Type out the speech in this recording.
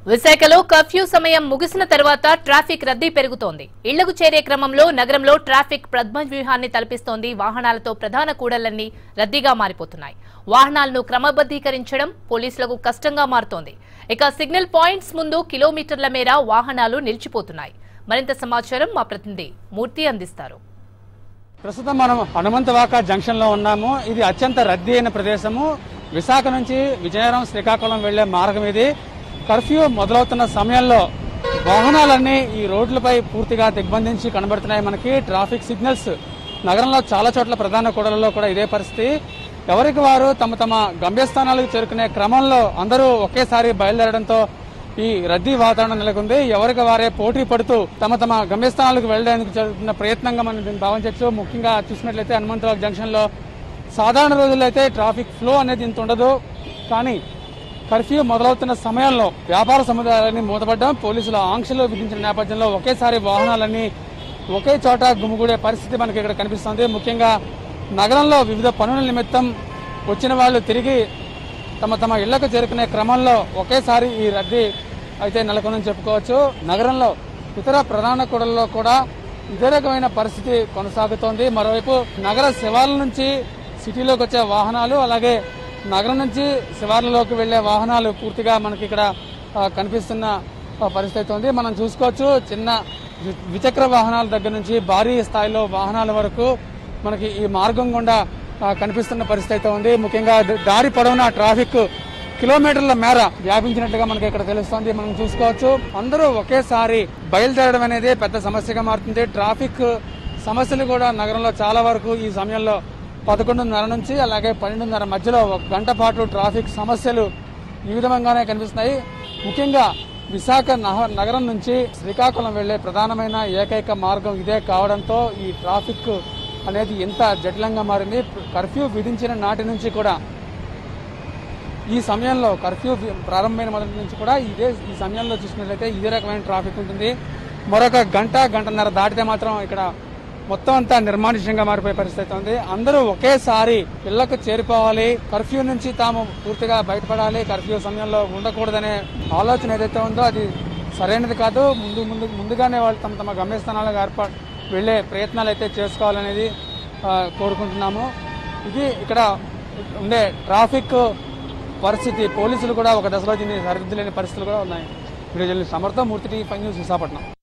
విశాఖలో కర్ఫ్యూ సమయం ముగిసిన తర్వాత ట్రాఫిక్ రద్దీ పెరుగుతోంది ఇళ్లకు చేరే క్రమంలో నగరంలో ట్రాఫిక్ వ్యూహాన్ని తలపిస్తోంది వాహనాలతో ప్రధాన కూడళ్లన్నీ రద్దీగా మారిపోతున్నాయి వాహనాలను క్రమబద్దీకరించడం పోలీసులకు కష్టంగా మారుతోంది ఇక సిగ్నల్ పాయింట్స్ ముందు కిలోమీటర్ల మేర వాహనాలు నిలిచిపోతున్నాయి మరింత సమాచారం మా ప్రతినిధి మూర్తి అందిస్తారు ప్రస్తుతం మనం హనుమంతవాక జంక్షన్ లో ఉన్నాము ఇది అత్యంత రద్దీ అయిన ప్రదేశము విశాఖ నుంచి విజయనగరం శ్రీకాకుళం వెళ్లే మార్గం ఇది కర్ఫ్యూ మొదలవుతున్న సమయంలో వాహనాలన్నీ ఈ రోడ్లపై పూర్తిగా దిగ్బంధించి కనబడుతున్నాయి మనకి ట్రాఫిక్ సిగ్నల్స్ నగరంలో చాలా చోట్ల ప్రధాన కూడలలో కూడా ఇదే పరిస్థితి ఎవరికి వారు తమ తమ గమ్యస్థానాలకు చేరుకునే క్రమంలో అందరూ ఒకేసారి బయలుదేరడంతో ఈ రద్దీ వాతావరణం నెలకొంది ఎవరికి వారే పోటీ పడుతూ తమ తమ గమ్యస్థానాలకు వెళ్ళడానికి జరుగుతున్న ప్రయత్నంగా మనం దీన్ని భావించవచ్చు ముఖ్యంగా చూసినట్లయితే హనుమంతరావు జంక్షన్ లో సాధారణ రోజుల్లో అయితే ట్రాఫిక్ ఫ్లో అనేది ఇంత ఉండదు కానీ కర్ఫ్యూ మొదలవుతున్న సమయంలో వ్యాపార సముదాయాలన్నీ మూతపడ్డం పోలీసులు ఆంక్షలు విధించిన నేపథ్యంలో ఒకేసారి వాహనాలన్నీ ఒకే చోట గుమిగూడే పరిస్థితి మనకి ఇక్కడ కనిపిస్తుంది ముఖ్యంగా నగరంలో వివిధ పనుల నిమిత్తం వచ్చిన వాళ్ళు తిరిగి తమ తమ ఇళ్లకు చేరుకునే క్రమంలో ఒకేసారి ఈ రద్దీ అయితే నెలకొందని చెప్పుకోవచ్చు నగరంలో ఇతర ప్రధాన కూడల్లో కూడా ఇదే రకమైన పరిస్థితి కొనసాగుతోంది మరోవైపు నగర శివార్ల నుంచి సిటీలోకి వచ్చే వాహనాలు అలాగే నగరం నుంచి శివార్లలోకి వెళ్లే వాహనాలు పూర్తిగా మనకి ఇక్కడ ఆ, కనిపిస్తున్న ఆ, పరిస్థితి అయితే ఉంది మనం చూసుకోవచ్చు చిన్న ద్వి- ద్విచక్ర వాహనాల దగ్గర నుంచి భారీ స్థాయిలో వాహనాల వరకు మనకి ఈ మార్గం గుండా ఆ, కనిపిస్తున్న పరిస్థితి అయితే ఉంది ముఖ్యంగా ద- దారి పొడవునా ట్రాఫిక్ కిలోమీటర్ల మేర వ్యాపించినట్టుగా మనకి ఇక్కడ తెలుస్తోంది మనం చూసుకోవచ్చు అందరూ ఒకేసారి బయలుదేరడం అనేది పెద్ద సమస్యగా మారుతుంది ట్రాఫిక్ సమస్యలు కూడా నగరంలో చాలా వరకు ఈ సమయంలో పదకొండున్నర నుంచి అలాగే పన్నెండున్నర మధ్యలో ఒక గంట పాటు ట్రాఫిక్ సమస్యలు ఈ విధంగానే కనిపిస్తున్నాయి ముఖ్యంగా విశాఖ నగ- నగరం నుంచి శ్రీకాకుళం వెళ్లే ప్రధానమైన ఏకైక మార్గం ఇదే కావడంతో ఈ ట్రాఫిక్ అనేది ఎంత జటిలంగా మారింది కర్ఫ్యూ విధించిన నాటి నుంచి కూడా ఈ సమయంలో కర్ఫ్యూ వి- ప్రారంభమైన మొదటి నుంచి కూడా ఇదే ఈ సమయంలో చూసినట్లయితే ఇదే రకమైన ట్రాఫిక్ ఉంటుంది మరొక గంట గంటన్నర దాటితే మాత్రం ఇక్కడ మొత్తం అంతా నిర్మానుష్యంగా మారిపోయే పరిస్థితి ఉంది అందరూ ఒకేసారి ఇళ్లకు చేరిపోవాలి కర్ఫ్యూ నుంచి తాము పూర్తిగా బయటపడాలి కర్ఫ్యూ సమయంలో ఉండకూడదనే ఆలోచన ఏదైతే ఉందో అది సరైనది కాదు ముందు ముందు ముందుగానే వాళ్ళు తమ తమ గమ్యస్థానాలకు ఏర్పాటు వెళ్లే ప్రయత్నాలు అయితే చేసుకోవాలనేది ఆ, కోరుకుంటున్నాము ఇది ఇక్కడ ఉండే ట్రాఫిక్ పరిస్థితి పోలీసులు కూడా ఒక దశలో దీన్ని సరిదిద్దలేని పరిస్థితులు కూడా ఉన్నాయి video journalist Samartha Murthy TV five news Visakhapatnam